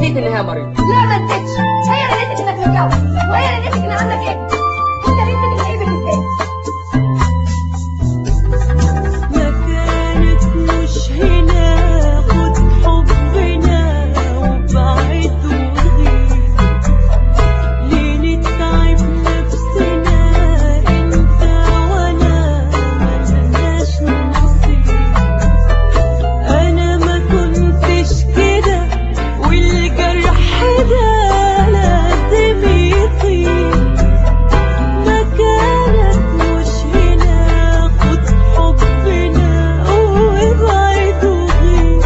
نسيت ان هي مريضة لا ما نسيتش هي اللي نسيت انك متجوز وهي اللي نسيت ان عندك ابن انت اللي نسيت ان ابن ازاي ما كانت مش هنا خد حبنا وبعد وغير ليه نتعب نفسنا انت وانا ملناش نصيب انا ما كنتش كده والجرح ده لازم يطيب مكانك مش هنا خد حبنا وابعد وغير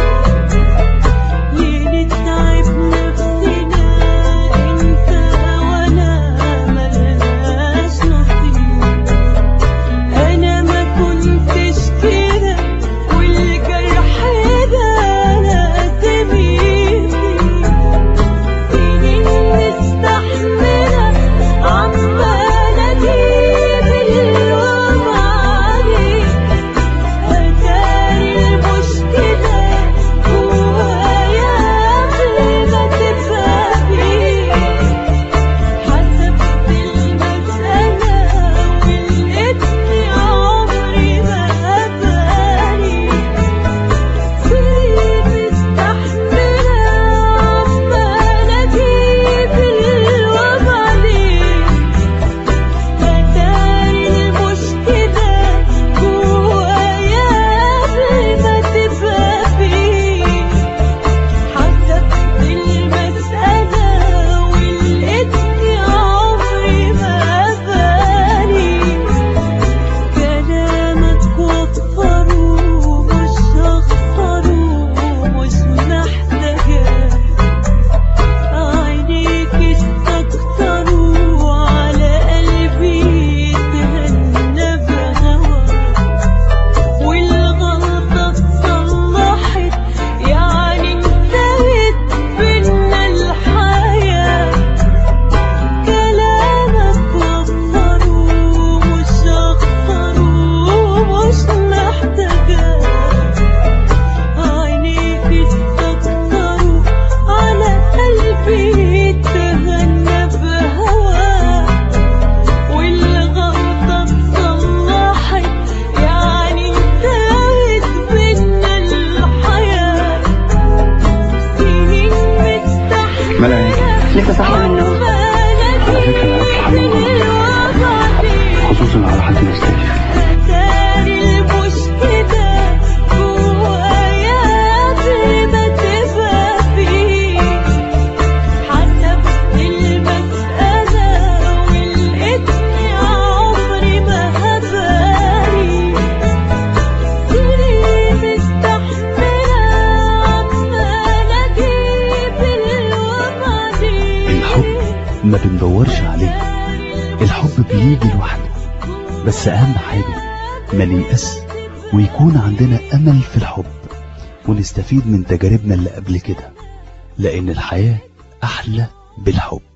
ليه نتعب نفسنا انت وانا ملناش نصيب انا ما كنتش كده والجرح ده لازم يطيب سنين مستحملة عمالة أجيب اليوم عليك أتاري المشكلة جوايا قبل ما تبقى فيك حسبت المسألة ولقيتني عمري ما أبالي سنين مستحملة عمالة أجيب اليوم عليك أتاري المشكلة جوايا قبل ما تبقى فيك حسبت المسألة ولقيتني عمري ما أبالي كلامك وفره مش هخسره مش محتاجاه عينيك استكتروا على قلبي تهنى بهوا والغلطة اتصلحت يعني انتهت بينا الحياة كلامك وفره مش هخسره مش محتاجاه عينيك استكتروا على قلبي تهنى بهواه والغلطة اتصلحت يعني انتهت بينا الحياة سنين مستحملة ملاك لسه صاحية من النوم على فكرة أنا عارف الحمام خصوصا على حد مستشفى أتاري المشكلة جوايا قبل ما تبقى فيك حسبت المسألة ولقيتني عمري ما هبالي سنين مستحملة عمالة أجيب اليوم عليك الحب ما بندورش عليه الحب بيجي لوحده بس أهم حاجة ما نيأس ويكون عندنا أمل في الحب ونستفيد من تجاربنا اللي قبل كده لأن الحياة أحلى بالحب